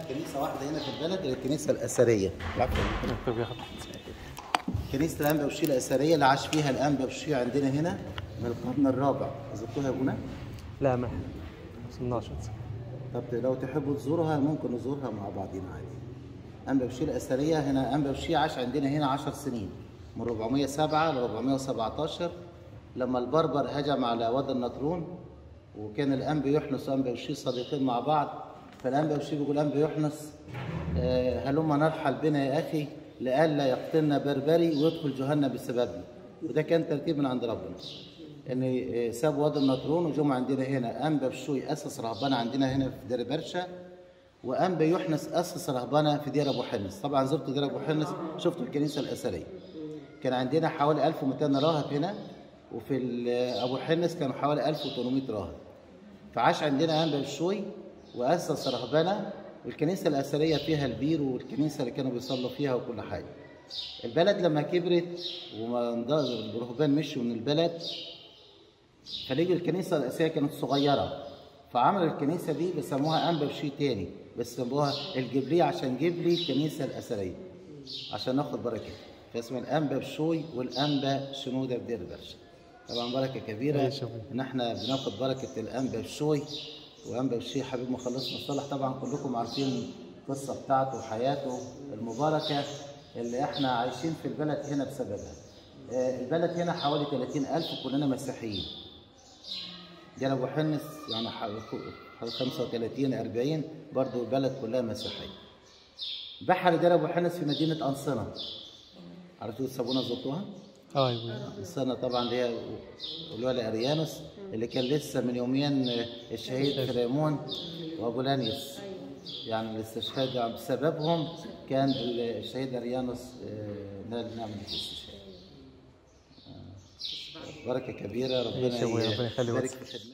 كنيسه واحده هنا في البلد الكنيسه الاثريه كنيسه الانبا بشوي الاثريه اللي عاش فيها الانبا بشوي عندنا هنا من القرن الرابع زرتوها يا ابونا لا ما وصلناش طب لو تحبوا تزوروها ممكن نزورها مع بعضينا عادي انبا بشوي الاثريه هنا انبا بشوي عاش عندنا هنا 10 سنين من 407 ل 417 لما البربر هجم على وادي النطرون وكان الانبا يحنس وانبا بشوي صديقين مع بعض فالانبا بشوي بيقول انبا يحنس آه، هلما نرحل بنا يا اخي لئلا يقتلنا بربري ويدخل جهنم بسببنا وده كان ترتيب من عند ربنا ان آه، ساب وادي النطرون وجم عندنا هنا انبا بشوي اسس رهبانه عندنا هنا في دير برشا وانبا يحنس اسس رهبانه في دير ابو حنس طبعا زرت دير ابو حنس شفت الكنيسه الاثريه كان عندنا حوالي 1200 راهب هنا وفي ال- ابو حنس كانوا حوالي 1800 راهب فعاش عندنا انبا بشوي واسس رهبنه والكنيسه الاثريه فيها البير والكنيسه اللي كانوا بيصلوا فيها وكل حاجه البلد لما كبرت وما الرهبان مشوا من البلد فلقوا الكنيسه الاساسيه كانت صغيره فعملوا الكنيسه دي بيسموها انبا بشوي تاني بس سموها الجبليه عشان جبلي الكنيسه الاثريه عشان ناخد بركه فاسمها الانبا بشوي والانبا شنوده بدير برشا طبعا بركه كبيره أي شكرا. ان احنا بناخد بركه الانبا بشوي وانبا بشوي حبيب مخلصنا الصالح طبعا كلكم عارفين القصه بتاعته وحياته المباركه اللي احنا عايشين في البلد هنا بسببها آه، البلد هنا حوالي 30000 كلنا مسيحيين دير ابو حنس يعني حوالي حوالي 35 40 برضه البلد كلها مسيحيه بحر دير ابو حنس في مدينه انصنه عرفتوا سابونا زرتوها؟ اه يا ابويا السنة طبعا اللي هي الولي أريانوس اللي كان لسه من يومين الشهيد فيليمون وأبولانيوس يعني الاستشهاد يعني بسببهم كان الشهيد أريانوس آه، نال نعمة الاستشهاد آه، بركة كبيرة ربنا ماشي يا أبويا، ربنا يخلي يبارك وقتك. في خدمتك